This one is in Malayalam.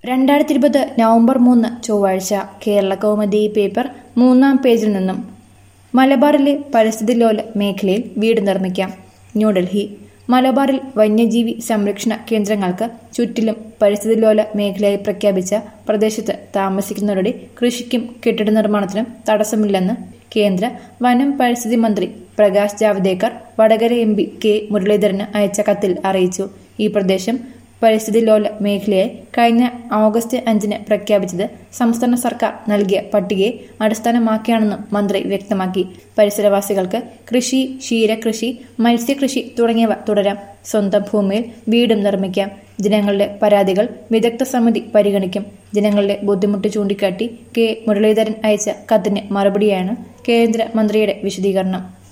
രണ്ടായിരത്തി ഇരുപത് നവംബർ മൂന്ന് ചൊവ്വാഴ്ച കേരള കൗമുദി പേപ്പർ മൂന്നാം പേജിൽ നിന്നും മലബാറിലെ പരിസ്ഥിതി ലോല മേഖലയിൽ വീട് നിർമ്മിക്കാം ന്യൂഡൽഹി മലബാറിൽ വന്യജീവി സംരക്ഷണ കേന്ദ്രങ്ങൾക്ക് ചുറ്റിലും പരിസ്ഥിതി ലോല മേഖലയായി പ്രഖ്യാപിച്ച പ്രദേശത്ത് താമസിക്കുന്നവരുടെ കൃഷിക്കും കെട്ടിട നിർമ്മാണത്തിനും തടസ്സമില്ലെന്ന് കേന്ദ്ര വനം പരിസ്ഥിതി മന്ത്രി Prakash Javadekar Vatakara M P K മുരളീധരന് അയച്ച കത്തിൽ അറിയിച്ചു ഈ പ്രദേശം പരിസ്ഥിതി ലോല മേഖലയെ കഴിഞ്ഞ ഓഗസ്റ്റ് അഞ്ചിന് പ്രഖ്യാപിച്ചത് സംസ്ഥാന സർക്കാർ നൽകിയ പട്ടികയെ അടിസ്ഥാനമാക്കിയാണെന്നും മന്ത്രി വ്യക്തമാക്കി പരിസരവാസികൾക്ക് കൃഷി ക്ഷീരകൃഷി മത്സ്യകൃഷി തുടങ്ങിയവ തുടരാം സ്വന്തം ഭൂമിയിൽ വീടും നിർമ്മിക്കാം ജനങ്ങളുടെ പരാതികൾ വിദഗ്ധ സമിതി പരിഗണിക്കും ജനങ്ങളുടെ ബുദ്ധിമുട്ട് ചൂണ്ടിക്കാട്ടി കെ മുരളീധരൻ അയച്ച കത്തിന് മറുപടിയാണ് കേന്ദ്ര മന്ത്രിയുടെ വിശദീകരണം